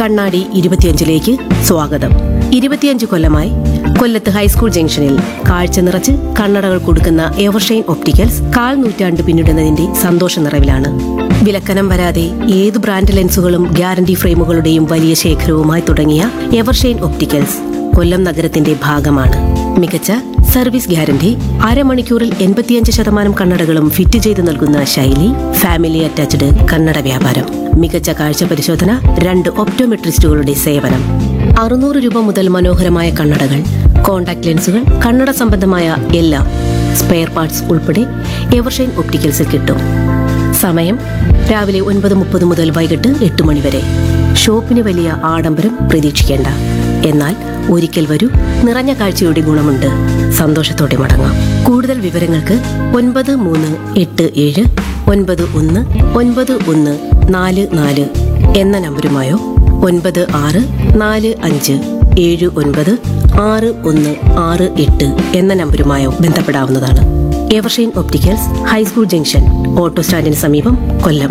കണ്ണാടി ഇരുപത്തിയഞ്ചിലേക്ക് സ്വാഗതം ഇരുപത്തിയഞ്ച് കൊല്ലമായി കൊല്ലത്ത് ഹൈസ്കൂൾ ജംഗ്ഷനിൽ കാഴ്ച നിറച്ച് കണ്ണടകൾ കൊടുക്കുന്ന എവർഷൈൻ ഒപ്റ്റിക്കൽസ് കാൽ നൂറ്റാണ്ട് പിന്നിടുന്നതിന്റെ സന്തോഷ നിറവിലാണ് വിലക്കനം വരാതെ ഏത് ബ്രാൻഡ് ലെൻസുകളും ഗ്യാരണ്ടി ഫ്രെയിമുകളുടെയും വലിയ ശേഖരവുമായി തുടങ്ങിയ എവർഷൈൻ ഒപ്റ്റിക്കൽസ് കൊല്ലം നഗരത്തിന്റെ ഭാഗമാണ് മികച്ച സർവീസ് ഗ്യാരണ്ടി അരമണിക്കൂറിൽ എൺപത്തിയഞ്ച് ശതമാനം കണ്ണടകളും ഫിറ്റ് ചെയ്ത് നൽകുന്ന ശൈലി ഫാമിലി അറ്റാച്ച്ഡ് കണ്ണട വ്യാപാരം മികച്ച കാഴ്ച പരിശോധന രണ്ട് ഒപ്റ്റോമെട്രിസ്റ്റുകളുടെ സേവനം അറുന്നൂറ് രൂപ മുതൽ മനോഹരമായ കണ്ണടകൾ കോൺടാക്ട് ലെൻസുകൾ കണ്ണട സംബന്ധമായ എല്ലാം സ്പെയർ പാർട്സ് ഉൾപ്പെടെ എവർഷൈൻ ഒപ്റ്റിക്കൽസിൽ കിട്ടും സമയം രാവിലെ ഒൻപത് മുപ്പത് മുതൽ വൈകിട്ട് എട്ട് മണി വരെ ഷോപ്പിന് വലിയ ആഡംബരം പ്രതീക്ഷിക്കേണ്ട എന്നാൽ ഒരിക്കൽ വരൂ നിറഞ്ഞ കാഴ്ചയുടെ ഗുണമുണ്ട് സന്തോഷത്തോടെ മടങ്ങാം കൂടുതൽ വിവരങ്ങൾക്ക് ഒൻപത് മൂന്ന് എട്ട് ഏഴ് ഒൻപത് ഒന്ന് ഒൻപത് ഒന്ന് നാല് നാല് എന്ന നമ്പരുമായോ ഒൻപത് ആറ് നാല് അഞ്ച് ഏഴ് ഒൻപത് ആറ് ഒന്ന് ആറ് എട്ട് എന്ന നമ്പരുമായോ ബന്ധപ്പെടാവുന്നതാണ് Evershine opticals high school junction auto സ്റ്റാൻഡിന് സമീപം കൊല്ലം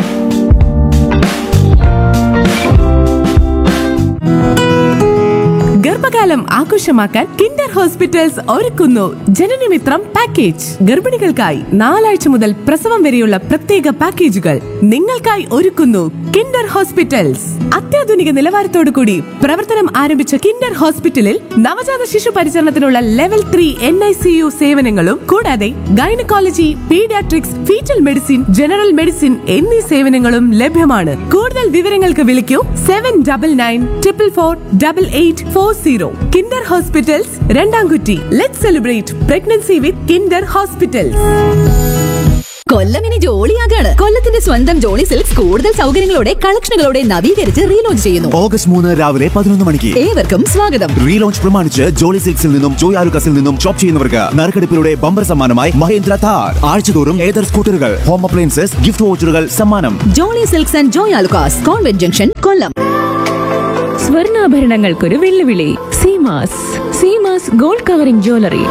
ഗർഭകാലം ആഘോഷമാക്കാൻ കിൻഡർ ഹോസ്പിറ്റൽസ് ഒരുക്കുന്നു ജനനമിത്രം പാക്കേജ് ഗർഭിണികൾക്കായി നാലാഴ്ച മുതൽ പ്രസവം വരെയുള്ള പ്രത്യേക പാക്കേജുകൾ നിങ്ങൾക്കായി ഒരുക്കുന്നു കിൻഡർ ഹോസ്പിറ്റൽസ് അത്യാധുനിക നിലവാരത്തോടു കൂടി പ്രവർത്തനം ആരംഭിച്ച കിൻഡർ ഹോസ്പിറ്റലിൽ നവജാത ശിശു പരിചരണത്തിനുള്ള level three N I C U സേവനങ്ങളും കൂടാതെ gynaecology paediatrics foetal medicine general medicine എന്നീ സേവനങ്ങളും ലഭ്യമാണ് കൂടുതൽ വിവരങ്ങൾക്ക് വിളിക്കൂ seven double nine triple four double eight four zero Kinder hospitals Randamkutty let celebrate pregnancy with Kinder hospitals Kollam ഇനി ജോളിയാകാണ് കൊല്ലത്തിന്റെ സ്വന്തം ജോളി സിൽക്സ് കൂടുതൽ സൗകര്യങ്ങളോടെ കളക്ഷനുകളോടെ നവീകരിച്ച് റീലോഞ്ച് ചെയ്യുന്നു ഓഗസ്റ്റ് മൂന്ന് രാവിലെ പതിനൊന്ന് മണിക്ക് ഏവർക്കും സ്വാഗതം റീലോഞ്ച് പ്രമാണിച്ച് ജോളി സിൽക്സിൽ നിന്നും ജോയ് ആലുക്കസിൽ നിന്നും ഷോപ്പ് ചെയ്യുന്നവർക്ക് നറുക്കെടുപ്പിലൂടെ ബമ്പർ സമ്മാനമായി മഹേന്ദ്ര താർ ആഴ്ചതോറും ഏതർ സ്കൂട്ടറുകൾ ഹോം അപ്ലയൻസസ് ഗിഫ്റ്റ് വോച്ചറുകൾ സമ്മാനം Jolly silks and Joy Alukkas convent junction Kollam സ്വർണ്ണാഭരണങ്ങൾക്കൊരു വെല്ലുവിളി Seemas Seemas gold covering jewellery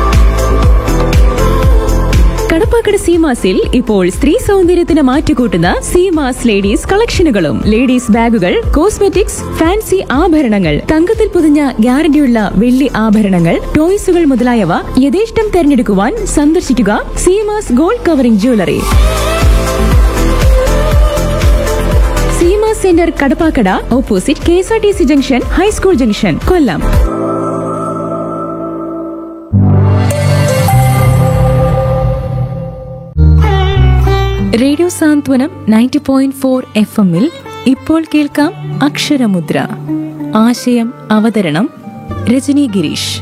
Kadappakada സീമാസിൽ ഇപ്പോൾ സ്ത്രീ സൗന്ദര്യത്തിന് മാറ്റുകൂട്ടുന്ന സീമാസ് ലേഡീസ് കളക്ഷനുകളും ലേഡീസ് ബാഗുകൾ കോസ്മെറ്റിക്സ് ഫാൻസി ആഭരണങ്ങൾ തങ്കത്തിൽ പൊതിഞ്ഞ ഗ്യാരണ്ടിയുള്ള വെള്ളി ആഭരണങ്ങൾ ടോയ്സുകൾ മുതലായവ യഥേഷ്ടം തെരഞ്ഞെടുക്കുവാൻ സന്ദർശിക്കുക Seemas gold covering jewellery Seema centre Kadappakada opposite K S R T C junction high school junction Kollam radio Santhwanam ninety point four F എമ്മിൽ ഇപ്പോൾ കേൾക്കാം അക്ഷരമുദ്ര ആശയം അവതരണം രജനി ഗിരീഷ്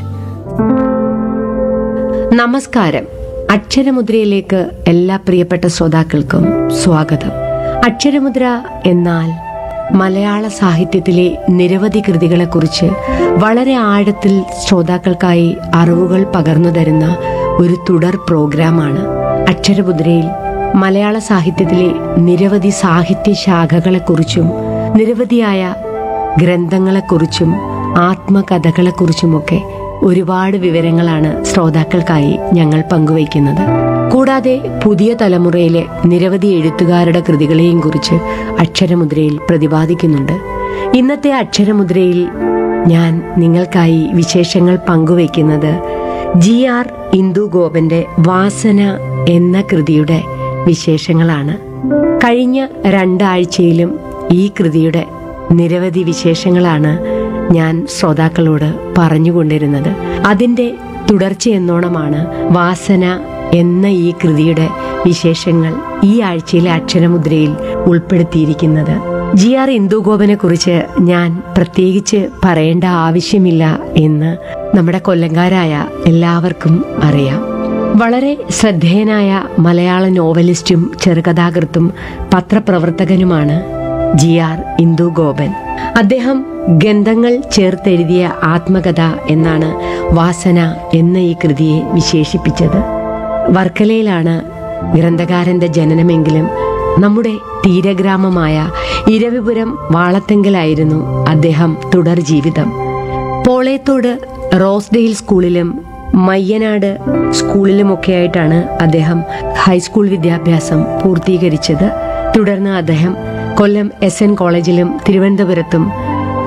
നമസ്കാരം അക്ഷരമുദ്രയിലേക്ക് എല്ലാ പ്രിയപ്പെട്ട ശ്രോതാക്കൾക്കും സ്വാഗതം അക്ഷരമുദ്ര എന്നാൽ മലയാള സാഹിത്യത്തിലെ നിരവധി കൃതികളെക്കുറിച്ച് വളരെ ആഴത്തിൽ ശ്രോതാക്കൾക്കായി അറിവുകൾ പകർന്നു തരുന്ന ഒരു തുടർ പ്രോഗ്രാമാണ് അക്ഷരമുദ്രയിൽ മലയാള സാഹിത്യത്തിലെ നിരവധി സാഹിത്യ ശാഖകളെക്കുറിച്ചും നിരവധിയായ ഗ്രന്ഥങ്ങളെക്കുറിച്ചും ആത്മകഥകളെക്കുറിച്ചുമൊക്കെ ഒരുപാട് വിവരങ്ങളാണ് ശ്രോതാക്കൾക്കായി ഞങ്ങൾ പങ്കുവയ്ക്കുന്നത് കൂടാതെ പുതിയ തലമുറയിലെ നിരവധി എഴുത്തുകാരുടെ കൃതികളെയും കുറിച്ച് അക്ഷരമുദ്രയിൽ പ്രതിപാദിക്കുന്നുണ്ട് ഇന്നത്തെ അക്ഷരമുദ്രയിൽ ഞാൻ നിങ്ങൾക്കായി വിശേഷങ്ങൾ പങ്കുവയ്ക്കുന്നത് ജി ആർ ഇന്ദു ഗോപന്റെ വാസന എന്ന കൃതിയുടെ വിശേഷങ്ങളാണ് കഴിഞ്ഞ രണ്ടാഴ്ചയിലും ഈ കൃതിയുടെ നിരവധി വിശേഷങ്ങളാണ് ഞാൻ ശ്രോതാക്കളോട് പറഞ്ഞുകൊണ്ടിരുന്നത് അതിന്റെ തുടർച്ചയെന്നോണമാണ് വാസന എന്ന ഈ കൃതിയുടെ വിശേഷങ്ങൾ ഈ ആഴ്ചയിലെ അക്ഷരമുദ്രയിൽ ഉൾപ്പെടുത്തിയിരിക്കുന്നത് ജി ആർ ഇന്ദുഗോപനെ കുറിച്ച് ഞാൻ പ്രത്യേകിച്ച് പറയേണ്ട ആവശ്യമില്ല എന്ന് നമ്മുടെ കൊല്ലങ്കാരായ എല്ലാവർക്കും അറിയാം വളരെ ശ്രദ്ധേയനായ മലയാള നോവലിസ്റ്റും ചെറുകഥാകൃത്തും പത്രപ്രവർത്തകനുമാണ് ജി ആർ ഇന്ദു ഗോപൻ അദ്ദേഹം ഗന്ധങ്ങൾ ചേർത്തെഴുതിയ ആത്മകഥ എന്നാണ് വാസന എന്ന ഈ കൃതിയെ വിശേഷിപ്പിച്ചത് വർക്കലയിലാണ് ഗ്രന്ഥകാരന്റെ ജനനമെങ്കിലും നമ്മുടെ തീരഗ്രാമമായ ഇരവിപുരം വാളത്തെങ്കിലായിരുന്നു അദ്ദേഹം തുടർ ജീവിതം പോളയത്തോട് റോസ്ഡെയിൽ സ്കൂളിലും മയ്യനാട് സ്കൂളിലുമൊക്കെയായിട്ടാണ് അദ്ദേഹം ഹൈസ്കൂൾ വിദ്യാഭ്യാസം പൂർത്തീകരിച്ചത് തുടർന്ന് അദ്ദേഹം കൊല്ലം എസ് എൻ കോളേജിലും തിരുവനന്തപുരത്തും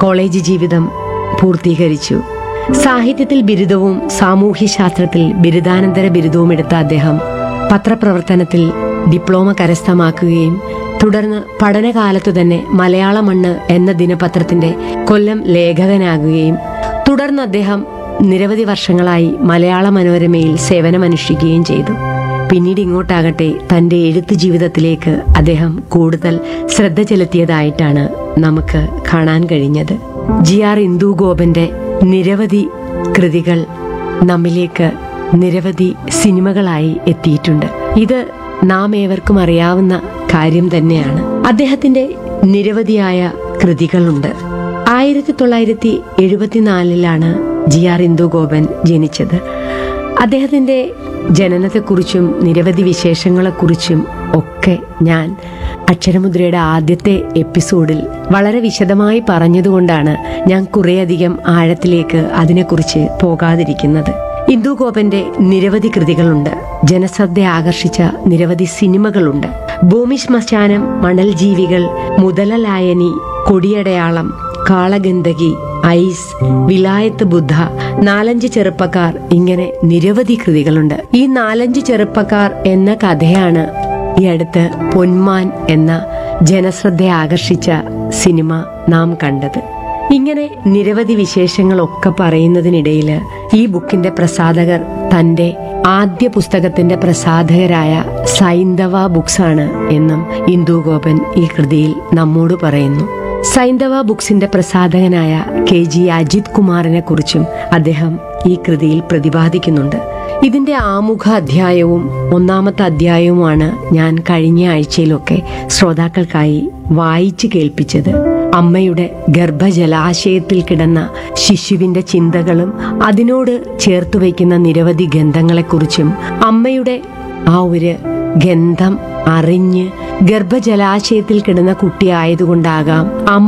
കോളേജ് ജീവിതം പൂർത്തീകരിച്ചു സാഹിത്യത്തിൽ ബിരുദവും സാമൂഹ്യശാസ്ത്രത്തിൽ ബിരുദാനന്തര ബിരുദവും എടുത്ത അദ്ദേഹം പത്രപ്രവർത്തനത്തിൽ ഡിപ്ലോമ കരസ്ഥമാക്കുകയും തുടർന്ന് പഠനകാലത്തു തന്നെ മലയാള മണ്ണ് എന്ന ദിനപത്രത്തിന്റെ കൊല്ലം ലേഖകനാകുകയും തുടർന്ന് അദ്ദേഹം നിരവധി വർഷങ്ങളായി മലയാള മനോരമയിൽ സേവനമനുഷ്ഠിക്കുകയും ചെയ്തു പിന്നീട് ഇങ്ങോട്ടാകട്ടെ തന്റെ എഴുത്ത് ജീവിതത്തിലേക്ക് അദ്ദേഹം കൂടുതൽ ശ്രദ്ധ ചെലുത്തിയതായിട്ടാണ് നമുക്ക് കാണാൻ കഴിഞ്ഞത് ജി ആർ ഇന്ദു ഗോപന്റെ നിരവധി കൃതികൾ നമ്മിലേക്ക് നിരവധി സിനിമകളായി എത്തിയിട്ടുണ്ട് ഇത് നാം ഏവർക്കും അറിയാവുന്ന കാര്യം തന്നെയാണ് അദ്ദേഹത്തിന്റെ നിരവധിയായ കൃതികളുണ്ട് ആയിരത്തി തൊള്ളായിരത്തി എഴുപത്തിനാലിലാണ് ജി ആർ ഇന്ദു ഗോപൻ ജനിച്ചത് അദ്ദേഹത്തിന്റെ ജനനത്തെക്കുറിച്ചും നിരവധി വിശേഷങ്ങളെക്കുറിച്ചും ഒക്കെ ഞാൻ അക്ഷരമുദ്രയുടെ ആദ്യത്തെ എപ്പിസോഡിൽ വളരെ വിശദമായി പറഞ്ഞതുകൊണ്ടാണ് ഞാൻ കുറേയധികം ആഴത്തിലേക്ക് അതിനെക്കുറിച്ച് പോകാതിരിക്കുന്നത് ഇന്ദു ഗോപന്റെ നിരവധി കൃതികളുണ്ട് ജനശ്രദ്ധ ആകർഷിച്ച നിരവധി സിനിമകളുണ്ട് ഭൂമി ശ്മശാനം മണൽ ജീവികൾ മുതലലായനി കൊടിയടയാളം കാളഗന്ധകി ഐസ് വിലായത്ത് ബുദ്ധ നാലഞ്ച് ചെറുപ്പക്കാർ ഇങ്ങനെ നിരവധി കൃതികളുണ്ട് ഈ നാലഞ്ച് ചെറുപ്പക്കാർ എന്ന കഥയാണ് ഈ അടുത്ത് പൊന്മാൻ എന്ന ജനശ്രദ്ധ ആകർഷിച്ച സിനിമ നാം കണ്ടത് ഇങ്ങനെ നിരവധി വിശേഷങ്ങളൊക്കെ പറയുന്നതിനിടയിൽ ഈ ബുക്കിന്റെ പ്രസാധകർ തന്റെ ആദ്യ പുസ്തകത്തിന്റെ പ്രസാധകരായ സൈന്ധവ ബുക്സ് ആണ് എന്നും ഇന്ദു ഗോപൻ ഈ കൃതിയിൽ നമ്മോട് പറയുന്നു സൈന്ധവ ബുക്സിന്റെ പ്രസാധകനായ കെ ജി അജിത് കുമാറിനെ കുറിച്ചും അദ്ദേഹം ഈ കൃതിയിൽ പ്രതിപാദിക്കുന്നുണ്ട് ഇതിന്റെ ആമുഖ അധ്യായവും ഒന്നാമത്തെ അധ്യായവുമാണ് ഞാൻ കഴിഞ്ഞ ആഴ്ചയിലൊക്കെ ശ്രോതാക്കൾക്കായി വായിച്ചു കേൾപ്പിച്ചത് അമ്മയുടെ ഗർഭജലാശയത്തിൽ കിടന്ന ശിശുവിന്റെ ചിന്തകളും അതിനോട് ചേർത്ത് വയ്ക്കുന്ന നിരവധി ഗന്ധങ്ങളെക്കുറിച്ചും അമ്മയുടെ ആ ഒരു ഗന്ധം അറിഞ്ഞ് ഗർഭജലാശയത്തിൽ കിടന്ന കുട്ടിയായതുകൊണ്ടാകാം അമ്മ